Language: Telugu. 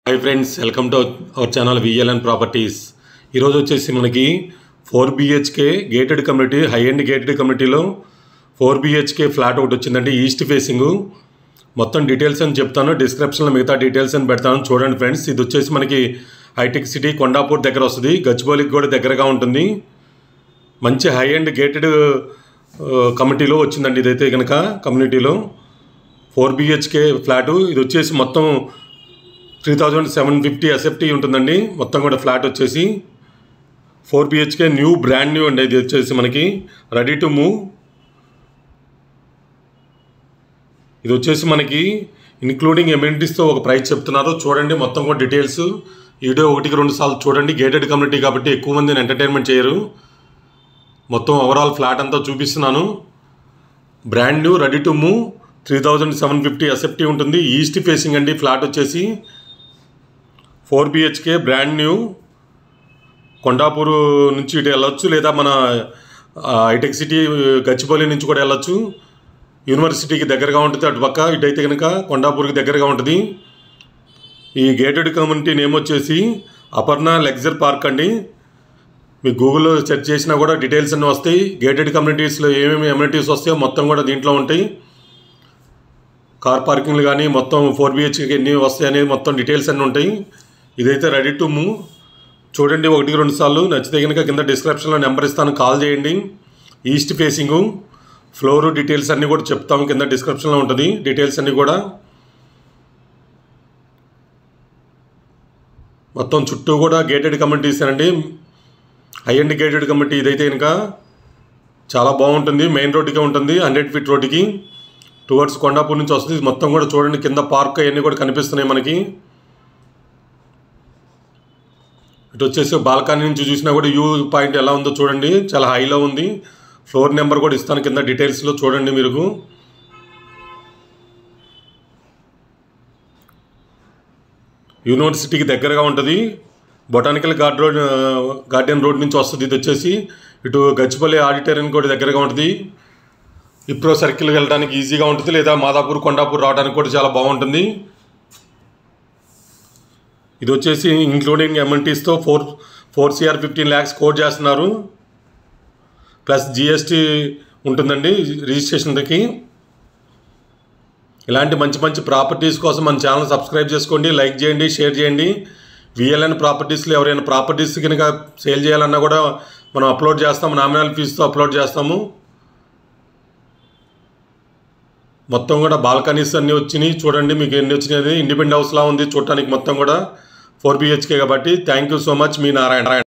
hi friends welcome to our channel VLN properties ఈరోజు వచ్చేసి మనకి four BHK gated community high end gated కమ్యూనిటీలో ఫోర్ బిహెచ్కే ఫ్లాట్ ఒకటి వచ్చిందండి ఈస్ట్ ఫేసింగ్ మొత్తం డీటెయిల్స్ అని చెప్తాను డిస్క్రిప్షన్లో మిగతా డీటెయిల్స్ అని పెడతాను చూడండి ఫ్రెండ్స్ ఇది వచ్చేసి మనకి హైటెక్ సిటీ కొండాపూర్ దగ్గర వస్తుంది గచ్చిబౌలికి కూడా దగ్గరగా ఉంటుంది మంచి హై ఎండ్ గేటెడ్ కమ్యూనిటీలో వచ్చిందండి ఇదైతే కనుక కమ్యూనిటీలో ఫోర్ బిహెచ్కే ఫ్లాటు ఇది వచ్చేసి మొత్తం three thousand seven fifty SFT ఉంటుందండి మొత్తం కూడా ఫ్లాట్ వచ్చేసి four BHK new brand new అండి ఇది వచ్చేసి మనకి రెడీ టు మూవ్ ఇది వచ్చేసి మనకి ఇంక్లూడింగ్ ఎమ్యూనిటీస్తో ఒక ప్రైస్ చెప్తున్నారు చూడండి మొత్తం కూడా డీటెయిల్స్ వీడియో ఒకటికి రెండు సార్లు చూడండి గేటెడ్ కమ్యూనిటీ కాబట్టి ఎక్కువ మందిని ఎంటర్టైన్మెంట్ చేయరు మొత్తం ఓవరాల్ ఫ్లాట్ అంతా చూపిస్తున్నాను brand new ready to move three thousand seven fifty SFT ఉంటుంది ఈస్ట్ ఫేసింగ్ అండి ఫ్లాట్ వచ్చేసి four BHK brand new Kondapur నుంచి ఇటు వెళ్ళొచ్చు లేదా మన ఆ, హైటెక్ సిటీ గచ్చిబౌలి నుంచి కూడా వెళ్ళొచ్చు యూనివర్సిటీకి దగ్గరగా ఉంటుంది అటు పక్క ఇటైతే కనుక కొండాపూర్కి దగ్గరగా ఉంటుంది ఈ గేటెడ్ కమ్యూనిటీ నేమ్ వచ్చేసి అపర్ణ లెగ్జర్ పార్క్ అండి మీకు గూగుల్లో సెర్చ్ చేసినా కూడా డీటెయిల్స్ అన్నీ వస్తాయి గేటెడ్ కమ్యూనిటీస్లో ఏమేమి అమ్యూనిటీస్ వస్తాయో మొత్తం కూడా దీంట్లో ఉంటాయి కార్ పార్కింగ్లు కానీ మొత్తం ఫోర్ బిహెచ్కి ఎన్ని వస్తాయి అనేది మొత్తం డీటెయిల్స్ అన్నీ ఉంటాయి ఇదైతే రెడీ టు మూవ్ చూడండి ఒకటి రెండు సార్లు నచ్చితే కనుక కింద డిస్క్రిప్షన్లో నెంబర్ ఇస్తాను కాల్ చేయండి ఈస్ట్ ఫేసింగు ఫ్లోర్ డీటెయిల్స్ అన్నీ కూడా చెప్తాము కింద డిస్క్రిప్షన్లో ఉంటుంది డీటెయిల్స్ అన్నీ కూడా మొత్తం చుట్టూ కూడా గేటెడ్ కమ్యూనిటీస్ అండి హై అండ్ గేటెడ్ కమ్యూనిటీ ఇదైతే కనుక చాలా బాగుంటుంది మెయిన్ రోడ్డుకే ఉంటుంది హండ్రెడ్ ఫీట్ రోడ్డుకి టువర్డ్స్ కొండాపూర్ నుంచి వస్తుంది ఇది మొత్తం కూడా చూడండి కింద పార్క్ అవన్నీ కూడా కనిపిస్తున్నాయి మనకి ఇటు వచ్చేసి బాల్కనీ నుంచి చూసినా కూడా వ్యూ పాయింట్ ఎలా ఉందో చూడండి చాలా హైలో ఉంది ఫ్లోర్ నెంబర్ కూడా ఇస్తాను కింద డీటెయిల్స్లో చూడండి మీరు యూనివర్సిటీకి దగ్గరగా ఉంటుంది botanical guard road garden road నుంచి వస్తుంది ఇది వచ్చేసి ఇటు గచ్చిపల్లి ఆడిటోరియం కూడా దగ్గరగా ఉంటుంది ఇప్రో సర్కిల్ వెళ్ళడానికి ఈజీగా ఉంటుంది లేదా మాదాపూర్ కొండాపూర్ రావడానికి కూడా చాలా బాగుంటుంది ఇది వచ్చేసి ఇంక్లూడింగ్ ఎమ్ఎన్టీస్తో four four CR fifteen lakhs quote చేస్తున్నారు ప్లస్ జిఎస్టీ ఉంటుందండి రిజిస్ట్రేషన్కి ఇలాంటి మంచి మంచి ప్రాపర్టీస్ కోసం మన ఛానల్ సబ్స్క్రైబ్ చేసుకోండి లైక్ చేయండి షేర్ చేయండి విఎల్ఎన్ ప్రాపర్టీస్లో ఎవరైనా ప్రాపర్టీస్ కనుక సేల్ చేయాలన్నా కూడా మనం అప్లోడ్ చేస్తాము నామినల్ ఫీజుతో అప్లోడ్ చేస్తాము మొత్తం కూడా బాల్కనీస్ అన్నీ వచ్చినాయి చూడండి మీకు ఎన్ని వచ్చినాయి ఇండిపెండెంట్ హౌస్లా ఉంది చూడటానికి మొత్తం కూడా ఫోర్ బిహెచ్కే కాబట్టి థ్యాంక్ యూ సో మచ్ మీ నారాయణ